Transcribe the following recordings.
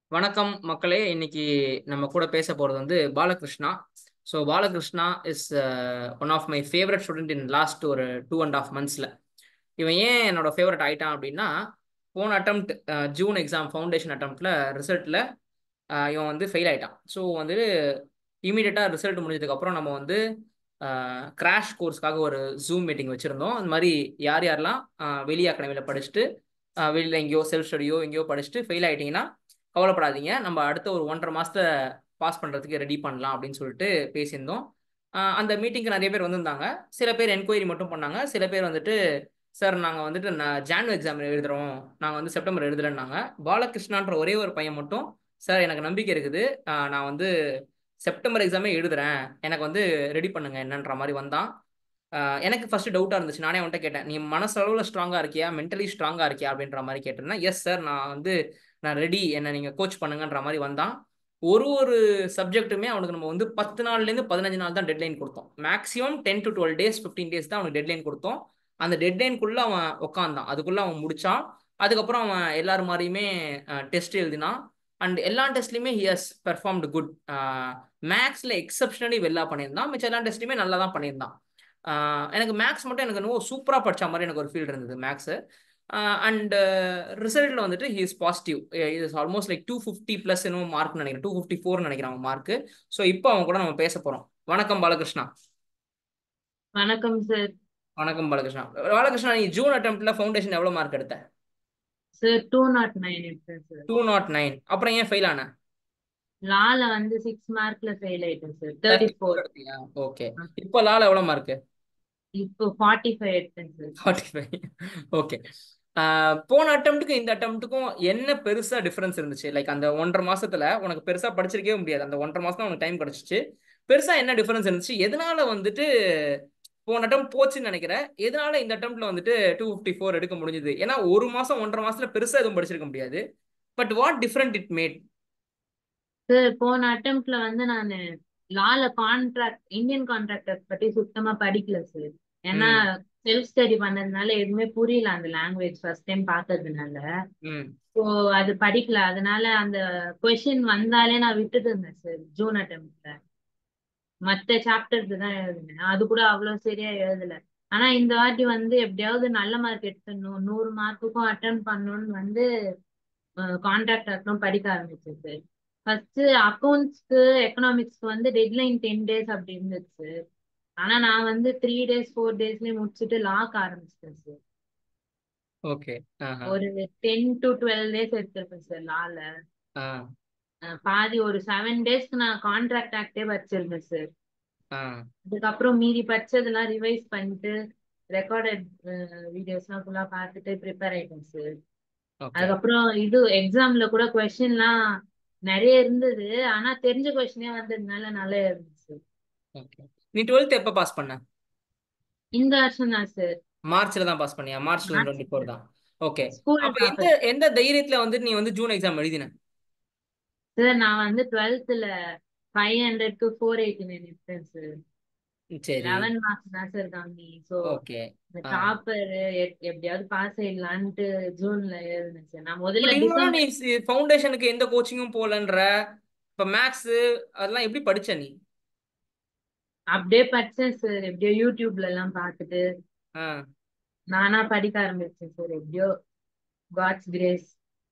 வணக்கம் மக்களே இன்னைக்கு நம்ம கூட பேச போறது வந்து Balakrishna so Balakrishna is one of my favourite student in last ஒரு டூ அண்ட் ஆஃப் மந்த்ஸில் இவன் ஏன் என்னோட ஃபேவரட் ஆயிட்டான் அப்படின்னா போன அட்டம்ப்ட் ஜூன் எக்ஸாம் ஃபவுண்டேஷன் அட்டம்ப்டில் ரிசல்ட்டில் இவன் வந்து ஃபெயில் ஆயிட்டான் ஸோ வந்து இமீடியட்டாக ரிசல்ட் முடிஞ்சதுக்கப்புறம் நம்ம வந்து கிராஷ் கோர்ஸ்க்காக ஒரு ஜூம் மீட்டிங் வச்சுருந்தோம் அந்த மாதிரி யார் யாரெல்லாம் வெளி அகாடமியில் படிச்சுட்டு வெளியில் எங்கேயோ செல்ஃப் ஸ்டடியோ எங்கேயோ படிச்சுட்டு ஃபெயில் ஆகிட்டிங்கன்னா கவலைப்படாதீங்க நம்ம அடுத்த ஒரு ஒன்றரை மாதத்தை பாஸ் பண்ணுறதுக்கு ரெடி பண்ணலாம் அப்படின்னு சொல்லிட்டு பேசியிருந்தோம் அந்த மீட்டிங்க்கு நிறைய பேர் வந்திருந்தாங்க சில பேர் என்கொயரி மட்டும் பண்ணாங்க சில பேர் வந்துட்டு சார் நாங்கள் வந்துட்டு நான் ஜானு எக்ஸாம் எழுதுகிறோம் நாங்கள் வந்து செப்டம்பர் எழுதுறேன்னாங்க பாலகிருஷ்ணான்ற ஒரே ஒரு பையன் மட்டும் சார் எனக்கு நம்பிக்கை இருக்குது நான் வந்து செப்டம்பர் எக்ஸாமே எழுதுறேன் எனக்கு வந்து ரெடி பண்ணுங்க என்னன்ற மாதிரி வந்தான் எனக்கு ஃபர்ஸ்ட் டவுட்டாக இருந்துச்சு நானே அவன்கிட்ட கேட்டேன் நீ மனசளவில் ஸ்ட்ராங்காக இருக்கியா மென்டலி ஸ்ட்ராங்காக இருக்கியா அப்படின்ற மாதிரி கேட்டேன்னா எஸ் சார் நான் வந்து நான் ரெடி என்னை நீங்கள் கோச் பண்ணுங்கன்ற மாதிரி வந்தான் ஒரு ஒரு சப்ஜெக்ட்டுமே அவனுக்கு நம்ம வந்து பத்து நாள்லேருந்து பதினஞ்சு நாள் தான் டெட்லைன் கொடுத்தோம் maximum ten to twelve days fifteen days தான் அவனுக்கு டெட்லைன் கொடுத்தோம் அந்த டெட்லைனுக்குள்ளே அவன் உட்காந்தான் அதுக்குள்ளே அவன் முடிச்சான் அதுக்கப்புறம் அவன் எல்லாரும் மாதிரியுமே டெஸ்ட் எழுதினான் அண்ட் எல்லா டெஸ்ட்லையுமே ஹி ஹஸ் பெர்ஃபார்ம்டு குட் மேக்ஸில் எக்ஸப்ஷனலி வெல்லா பண்ணியிருந்தான் மிச்சம் எல்லா டெஸ்ட்லையுமே நல்லா தான் பண்ணியிருந்தான் எனக்கு மேக்ஸ் மட்டும் எனக்கு இன்னும் சூப்பராக படித்த மாதிரி எனக்கு ஒரு ஃபீல் இருந்தது மேக்ஸு அண்ட் ரிசல்ட்டில் வந்துட்டு he is positive is almost like two fifty plus என்னமோ மார்க் நினைக்கிறேன் டூ ஃபிஃப்டி ஃபோர்னு நினைக்கிறேன் அவன் மார்க்கு ஸோ இப்போ அவன் கூட நம்ம பேச போகிறோம் வணக்கம் பாலகிருஷ்ணா வணக்கம் சார் வணக்கம் பாலகிருஷ்ணா பாலகிருஷ்ணா நீ ஜூன் அட்டம்ப்ட்ல ஃபவுண்டேஷன் எவ்வளோ மார்க் எடுத்த சார் டூ நாட் நைன் எடுத்தேன் சார் டூ நாட் நைன் அப்புறம் ஏன் ஃபெயில் ஆன லால வந்து சிக்ஸ் மார்க்ல ஃபெயில் ஆயிட்டேன் சார் தேர்ட்டி ஃபோர் ஓகே இப்போ லால எவ்வளோ மார்க்கு இப்போ ஃபார்ட்டி ஃபைவ் எடுத்தேன் சார் ஃபார்ட்டி ஃபைவ் ஓகே போன அட்டம்ப்ட்டுக்கும் இந்த அட்டம்ப்ட்டுக்கும் என்ன பெருசா டிஃபரன்ஸ் இருந்துச்சு லைக் அந்த ஒன்றரை மாசத்துல உனக்கு பெருசா படிச்சிருக்கவே முடியாது அந்த ஒன்றரை மாசம் தான் உனக்கு டைம் கிடைச்சிச்சு பெருசா என்ன டிஃபரன்ஸ் இருந்துச்சு எதனால வந்துட்டு போன அட்டம் போச்சுன்னு நினைக்கிறேன் எதனால இந்த அட்டம்ப்ட்ல வந்துட்டு டூ ஃபிஃப்டி ஃபோர் எடுக்க முடிஞ்சது ஏன்னா ஒரு மாசம் ஒன்றரை மாசத்துல பெருசா எதுவும் படிச்சிருக்க முடியாது but what different it made sir போன அட்டம்ப்ட்ல வந்து நான் லால கான்ட்ராக்ட் இந்தியன் கான்ட்ராக்டர் பத்தி சுத்தமா படிக்கல சார் ஏன்னா செல்ஃப் ஸ்டடி பண்ணதுனால எதுவுமே புரியல அந்த லாங்குவேஜ் ஃபர்ஸ்ட் டைம் பார்த்ததுனால ஸோ அது படிக்கல அதனால அந்த கொஷின் வந்தாலே நான் விட்டுட்டு இருந்தேன் சார் ஜூன் அட்டம்ப்ட்ல மற்ற சாப்டர்ஸ் தான் எழுதினேன் அது கூட அவ்வளவு சரியா எழுதல ஆனா இந்த வாட்டி வந்து எப்படியாவது நல்ல மார்க் எடுத்துடணும் நூறு மார்க்குக்கும் அட்டன் பண்ணணும்னு வந்து கான்ட்ராக்ட் அக்கௌண்ட் படிக்க ஆரம்பிச்சேன் சார் ஃபர்ஸ்ட் அக்கௌண்ட்ஸ்க்கு எக்கனாமிக்ஸ்க்கு வந்து டெட்லைன் டென் டேஸ் அப்படி இருந்துச்சு ஆனா நான் வந்து த்ரீ டேஸ் ஃபோர் டேஸ்லயே முடிச்சுட்டு லாக் ஆரம்பிச்சிட்டேன் சார் ஓகே ஒரு டென் டு டுவெல் டேஸ் எடுத்திருப்பேன் சார் லால பாதி ஒரு செவன் டேஸ்க்கு நான் கான்ட்ராக்ட் ஆக்டே படிச்சிருந்தேன் சார் அதுக்கப்புறம் மீதி படிச்சதெல்லாம் ரிவைஸ் பண்ணிட்டு ரெக்கார்டட் வீடியோஸ்லாம் ஃபுல்லா பார்த்துட்டு ப்ரிப்பேர் ஆயிட்டேன் சார் அதுக்கப்புறம் இது எக்ஸாம்ல கூட கொஸ்டின்லாம் நிறைய இருந்தது ஆனா தெரிஞ்ச கொஸ்டினே வந்ததுனால நல்லா இருந்துச்சு நீ டுவெல்த் எப்ப பாஸ் பண்ண இந்த வருஷம் தான் சார் மார்ச்ல தான் பாஸ் பண்ணியா மார்ச் டுவெண்ட்டி ஃபோர் தான் ஓகே ஸ்கூல் அப்ப எந்த எந்த தைரியத்துல வந்து நீ வந்து ஜூன் எக்ஸாம் எழுதின சார் நான் வந்து டுவெல்த்ல ஃபைவ் ஹண்ட்ரட்க்கு ஃபோர் எயிட்டி நைன் எடுத்தேன் சார் சரி லெவன் மார்க்ஸ் தான் சார் கம்மி ஸோ ஓகே டாப்பர் எப்படியாவது பாஸ் ஆயிடலான்ட்டு ஜூன்ல எழுதினேன் சார் நான் முதல்ல நீ ஃபவுண்டேஷனுக்கு எந்த கோச்சிங்கும் போலன்ற இப்ப மேக்ஸ் அதெல்லாம் எப்படி படிச்ச நீ அப்படியே படிச்சேன் சார் எப்படியோ யூடியூப்ல எல்லாம் பார்த்துட்டு நானா படிக்க ஆரம்பிச்சேன் சார் எப்படியோ காட்ஸ் கிரேஸ்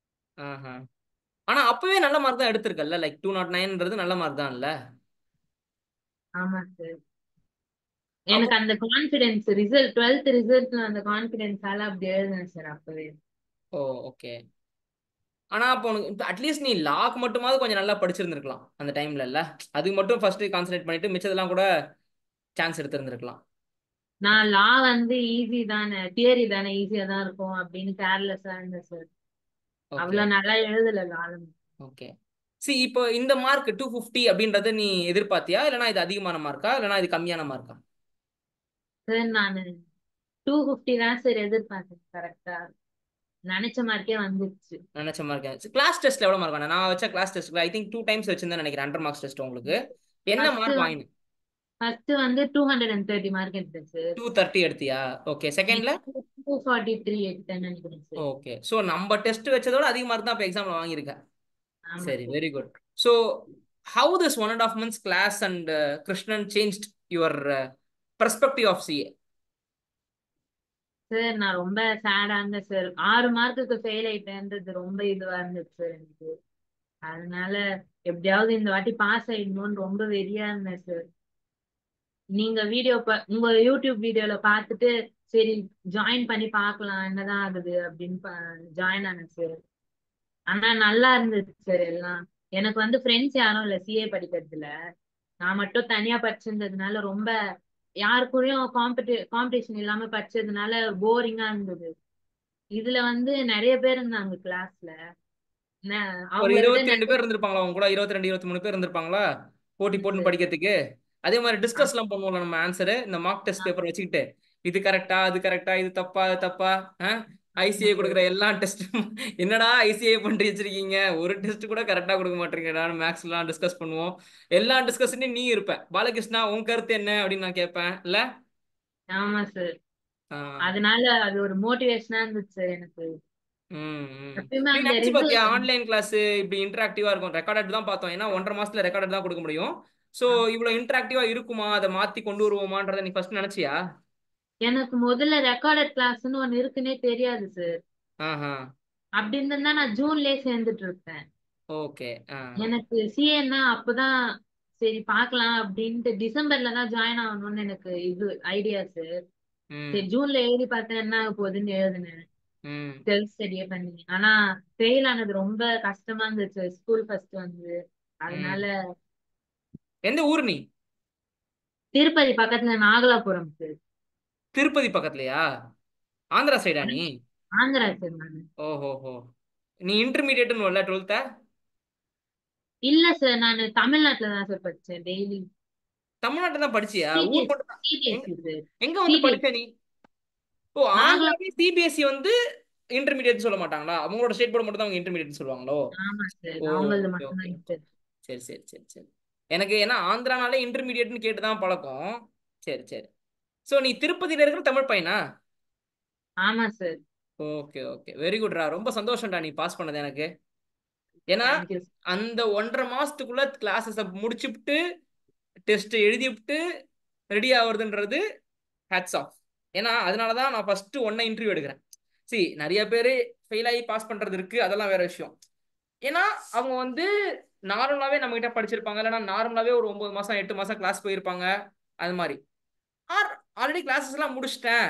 ஆனா அப்பவே நல்ல மார்க் தான் எடுத்திருக்கல்ல லைக் டூ நாட் நைன்ன்றது நல்ல மார்க் தான் இல்ல ஆமா சார் எனக்கு அந்த கான்பிடன்ஸ் ரிசல்ட் டுவெல்த் ரிசல்ட்ல அந்த கான்பிடன்ஸால அப்படி எழுதுனேன் சார் அப்பவே ஓ ஓகே ஆனா அப்போ உனக்கு அட்லீஸ்ட் நீ லாக் மட்டுமாவது கொஞ்சம் நல்லா படிச்சிருந்திருக்கலாம் அந்த டைம்ல இல்ல அதுக்கு மட்டும் ஃபர்ஸ்ட் கான்சென்ட்ரேட் பண்ணிட்டு மிச்சதெல்லாம் கூட சான்ஸ் எடுத்திருந்திருக்கலாம் நான் லா வந்து ஈஸி தானே தியரி தானே ஈஸியா தான் இருக்கும் அப்படின்னு கேர்லெஸ்ஸா இருந்தேன் சார் அவ்வளவு நல்லா எழுதல லாலும் ஓகே சி இப்போ இந்த மார்க் டூ ஃபிஃப்டி அப்படின்றத நீ எதிர்பார்த்தியா இல்லைனா இது அதிகமான மார்க்கா இல்லைனா இது கம்மியான மார்க்கா சார் நான் டூ ஃபிஃப்டி தான் சார் எதிர்பார்த்தேன் கரெக்டா நினைச்ச மார்க்கே வந்துருச்சு நினைச்ச மார்க் கிளாஸ் டெஸ்ட்ல எவ்வளவு மார்க் நான் வச்ச கிளாஸ் டெஸ்ட்ல ஐ திங்க் டூ டைம்ஸ் வச்சிருந்தேன் நினைக்கிறேன் அண்டர் மார்க்ஸ் டெஸ்ட் உங்களுக்கு என்ன மார்க் வாங்கின ஃபர்ஸ்ட் வந்து two hundred and thirty mark எடுத்தேன் சார் டூ தேர்ட்டி எடுத்தியா ஓகே செகண்ட்ல டூ ஃபார்ட்டி த்ரீ எடுத்தேன்னு நினைக்கிறேன் சார் ஓகே ஸோ நம்ம டெஸ்ட் வச்சதோட அதிக மார்க் தான் இப்போ எக்ஸாம்ல வாங்கியிருக்க ஆமா சரி sir very good so how this one and half months class and Krishnan changed your perspective of CA sir நான் ரொம்ப சேடா இருந்தேன் சார் ஆறு மார்க்குக்கு ஃபெயில் ஆயிட்டேன்றது ரொம்ப இதுவா இருந்துச்சு சார் எனக்கு அதனால எப்படியாவது இந்த வாட்டி பாஸ் ஆயிடணும்னு ரொம்ப வெறியா இருந்தேன் சார் நீங்க வீடியோ உங்க யூடியூப் வீடியோல பார்த்துட்டு சரி ஜாயின் பண்ணி பார்க்கலாம் என்னதான் ஆகுது அப்படின்னு ஜாயின் ஆனேன் சார் ஆனா நல்லா இருந்துச்சு சார் எல்லாம் எனக்கு வந்து ஃப்ரெண்ட்ஸ் யாரும் இல்ல சிஏ படிக்கிறதுல நான் மட்டும் தனியா படிச்சிருந்ததுனால ரொம்ப யாருக்குள்ளயும் காம்படி காம்படிஷன் இல்லாம படிச்சதுனால போரிங்கா இருந்தது இதுல வந்து நிறைய பேர் இருந்தாங்க கிளாஸ்ல ஒரு இருபத்தி ரெண்டு பேர் இருந்திருப்பாங்களா அவங்க கூட இருபத்தி ரெண்டு இருபத்தி மூணு பேர் இருந்திருப்பாங்களா போட்டி போட்டு படிக்கிறதுக்கு அதே மாதிரி டிஸ்கஸ் எல்லாம் பண்ணுவோம்ல நம்ம ஆன்சரு இந்த மார்க் டெஸ்ட் பேப்பர் வச்சுக்கிட்டு இது கரெக்டா அது கரெக்டா இது தப்பா அது தப்பா ஐசிஐ கொடுக்குற எல்லா டெஸ்ட்டும் என்னடா ஐசிஐ பண்ணி வச்சிருக்கீங்க ஒரு டெஸ்ட் கூட கரெக்டா கொடுக்க மாட்டீங்கடா மேக்ஸ் எல்லாம் டிஸ்கஸ் பண்ணுவோம் எல்லா டிஸ்கஷன்லயும் நீ இருப்ப பாலகிருஷ்ணா உன் கருத்து என்ன அப்படின்னு நான் கேட்பேன் இல்ல ஆமா சார் அதனால அது ஒரு மோட்டிவேஷனா இருந்துச்சு எனக்கு ஆன்லைன் கிளாஸ் இப்படி இன்டராக்டிவா இருக்கும் ரெக்கார்டட் தான் பார்த்தோம் ஏன்னா ஒன்றரை மாசத்துல ரெக்கார்டட் தான் கொடுக்க முடியும் சோ இவ்வளவு இன்டராக்டிவா இருக்குமா அதை மாத்தி கொண்டு வருவோமான்றத நீ ஃபர்ஸ்ட் நினைச்சியா எனக்கு முதல்ல ரெக்கார்டட் கிளாஸ்னு ஒன்னு இருக்குன்னே தெரியாது சார் அப்படி இருந்தா நான் ஜூன்லயே சேர்ந்துட்டு இருப்பேன் ஓகே எனக்கு சிஏன்னா அப்பதான் சரி பாக்கலாம் அப்படின்ட்டு டிசம்பர்ல தான் ஜாயின் ஆகணும்னு எனக்கு இது ஐடியா சார் சரி ஜூன்ல எழுதி பார்த்தேன் என்ன ஆக போகுதுன்னு எழுதுனேன் செல்ஃப் ஸ்டடியே பண்ணி ஆனா ஃபெயில் ஆனது ரொம்ப கஷ்டமா இருந்துச்சு ஸ்கூல் ஃபர்ஸ்ட் வந்து அதனால எந்த ஊர் நீ திருப்பதி பக்கத்துல நாகலாபுரம் சார் திருப்பதி பக்கத்துலயா ஆந்திரா சைடா நீ ஆந்திரா சார் நானு ஓஹோஹோ நீ இன்டர்மீடியட்னு வரல டுவெல்த்தா இல்ல சார் நான் தமிழ்நாட்டுல தான் சார் படிச்சேன் டெய்லி தமிழ்நாட்டுல தான் படிச்சியா ஊர் மட்டும் சிபிஎஸ்சி சார் எங்க வந்து படிச்ச நீ ஓ ஆந்திராவே சிபிஎஸ்சி வந்து இன்டர்மீடியட் சொல்ல மாட்டாங்களா அவங்களோட ஸ்டேட் போர்டு மட்டும் தான் அவங்க இன்டர்மீடியட் சொல்லுவாங்களோ ஆமா சார் அவங்களது மட்டும் தான் சரி சரி சரி சரி எனக்கு ஏன்னா ஆந்திரானாலே இன்டர்மீடியட்னு கேட்டு தான் பழக்கம் சரி சரி சோ நீ திருப்பதியில இருக்கிற தமிழ் பையனா ஆமா சார் ஓகே ஓகே வெரி குட்ரா ரொம்ப சந்தோஷம்டா நீ பாஸ் பண்ணது எனக்கு ஏன்னா அந்த ஒன்றரை மாசத்துக்குள்ள கிளாஸஸ் முடிச்சுட்டு டெஸ்ட் எழுதிவிட்டு ரெடி ஆகுறதுன்றது ஹேட்ஸ் ஆஃப் ஏன்னா அதனாலதான் நான் ஃபர்ஸ்ட் ஒன்ன இன்டர்வியூ எடுக்கிறேன் சி நிறைய பேர் ஃபெயில் ஆகி பாஸ் பண்றது இருக்கு அதெல்லாம் வேற விஷயம் ஏன்னா அவங்க வந்து நார்மலாவே நம்ம கிட்ட படிச்சிருப்பாங்க இல்லைன்னா நார்மலாவே ஒரு ஒன்பது மாசம் எட்டு மாசம் கிளாஸ் போயிருப்பாங்க அது மாதிரி ஆர் ஆல்ரெடி கிளாஸஸ் எல்லாம் முடிச்சிட்டேன்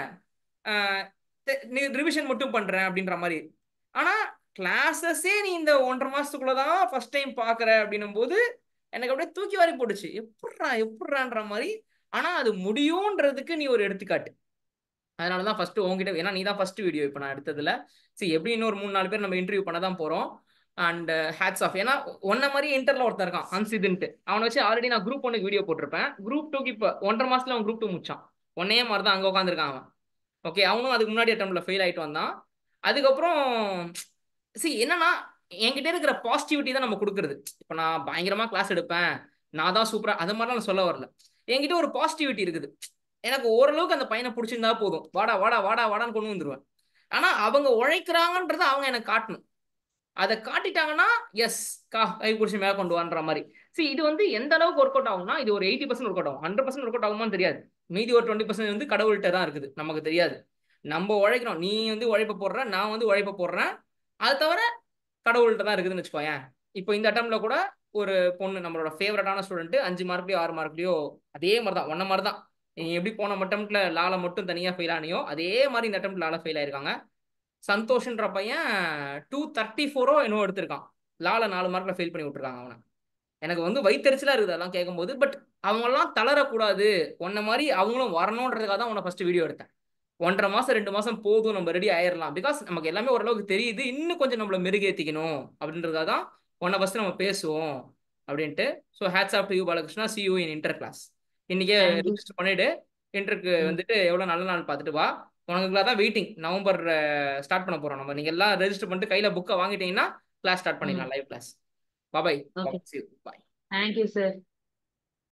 ரிவிஷன் மட்டும் பண்றேன் அப்படின்ற மாதிரி ஆனா கிளாஸஸே நீ இந்த ஒன்றரை மாசத்துக்குள்ளதான் ஃபர்ஸ்ட் டைம் பாக்குற அப்படின்னும் போது எனக்கு அப்படியே தூக்கி வாரி போட்டுச்சு எப்பட்றா எப்பட்றான்ற மாதிரி ஆனா அது முடியும்ன்றதுக்கு நீ ஒரு எடுத்துக்காட்டு அதனாலதான் ஃபர்ஸ்ட் உங்ககிட்ட ஏன்னா நீ தான் ஃபர்ஸ்ட் வீடியோ இப்போ நான் எடுத்ததுல சரி எப்படி இன்னொரு மூணு நாலு பேர் நம்ம இன்டர்வியூ பண்ண தான் போறோம் அண்ட் ஹேட்ஸ் ஆஃப் ஏன்னா ஒன்ன மாதிரி இன்டர்ல ஒருத்தர் இருக்கான் அன்சிதுன்ட்டு அவனை வச்சு ஆல்ரெடி நான் குரூப் ஒன்னுக்கு வீடியோ போட்டிருப்பேன் குரூப் டூக்கு இப்போ ஒன்றரை மாசத்துல அவன் குரூப் டூ முடிச்சான் ஒன்னே மாதிரி தான் அங்கே உட்காந்துருக்கான் அவன் ஓகே அவனும் அதுக்கு முன்னாடி அட்டம்ல ஃபெயில் ஆயிட்டு வந்தான் அதுக்கப்புறம் சி என்னன்னா என்கிட்ட இருக்கிற பாசிட்டிவிட்டி தான் நம்ம கொடுக்குறது இப்போ நான் பயங்கரமா கிளாஸ் எடுப்பேன் நான் தான் சூப்பரா அது மாதிரிலாம் நான் சொல்ல வரல என்கிட்ட ஒரு பாசிட்டிவிட்டி இருக்குது எனக்கு ஓரளவுக்கு அந்த பையனை பிடிச்சிருந்தா போதும் வாடா வாடா வாடா வாடான்னு கொண்டு வந்துருவேன் ஆனா அவங்க உழைக்கிறாங்கன்றத அவங்க எனக்கு காட்டணும் அதை காட்டிட்டாங்கன்னா எஸ் கா கை பிடிச்சி மேலே கொண்டு வான்ற மாதிரி சரி இது வந்து எந்த அளவுக்கு ஒர்க் அவுட் ஆகும்னா இது ஒரு எயிட்டி பர்சன்ட் ஒர்க் அவுட் ஆகும் ஹண்ட்ரட் பர்சன்ட் ஒர்க் அவுட் ஆகுமான்னு தெரியாது மீதி ஒரு டுவெண்ட்டி பர்சன்ட் வந்து கடவுள்கிட்ட தான் இருக்குது நமக்கு தெரியாது நம்ம உழைக்கிறோம் நீ வந்து உழைப்ப போடுற நான் வந்து உழைப்ப போடுறேன் அது தவிர கடவுள்கிட்ட தான் இருக்குதுன்னு வச்சுக்கோயேன் இப்போ இந்த அட்டம்ல கூட ஒரு பொண்ணு நம்மளோட ஃபேவரட்டான ஸ்டூடெண்ட் அஞ்சு மார்க்லயோ ஆறு மார்க்லயோ அதே மாதிரி தான் ஒன்ன மாதிரி தான் நீ எப்படி போன அட்டம்ல லால மட்டும் தனியா ஃபெயில் ஆனியோ அதே மாதிரி இந்த அட்டம்ல லால ஃபெயில் ஆயிருக்காங்க சந்தோஷ்ன்ற பையன் டூ தேர்ட்டி ஃபோரோ என்னவோ எடுத்திருக்கான் லால நாலு மார்க்ல ஃபெயில் பண்ணி விட்டுருக்காங்க அவனை எனக்கு வந்து வயிற்றுச்சலா இருக்குது அதெல்லாம் கேட்கும்போது பட் அவங்கெல்லாம் தளரக்கூடாது உன்ன மாதிரி அவங்களும் வரணுன்றதுக்காக தான் உன்னை ஃபர்ஸ்ட் வீடியோ எடுத்தேன் ஒன்றரை மாசம் ரெண்டு மாசம் போதும் நம்ம ரெடி ஆயிடலாம் பிகாஸ் நமக்கு எல்லாமே ஓரளவுக்கு தெரியுது இன்னும் கொஞ்சம் நம்மள மெருகேற்றிக்கணும் அப்படின்றதா தான் உன்னை ஃபர்ஸ்ட் நம்ம பேசுவோம் அப்படின்ட்டு so hats off you Balakrishna see you in inter class இன்னைக்கே ரிஜிஸ்டர் பண்ணிட்டு இன்டருக்கு வந்துட்டு எவ்வளோ நல்ல நாள் பார்த்துட்டு வா உனக்குலாம் தான் வெயிட்டிங் நவம்பர் ஸ்டார்ட் பண்ண போறோம் நம்ம நீங்க எல்லாம் ரெஜிஸ்டர் பண்ணிட்டு கையில புக்கை வாங்கிட்டீங்கன்னா கிளாஸ் ஸ்டார்ட் பண்ணிடலாம் live class bye bye thank you sir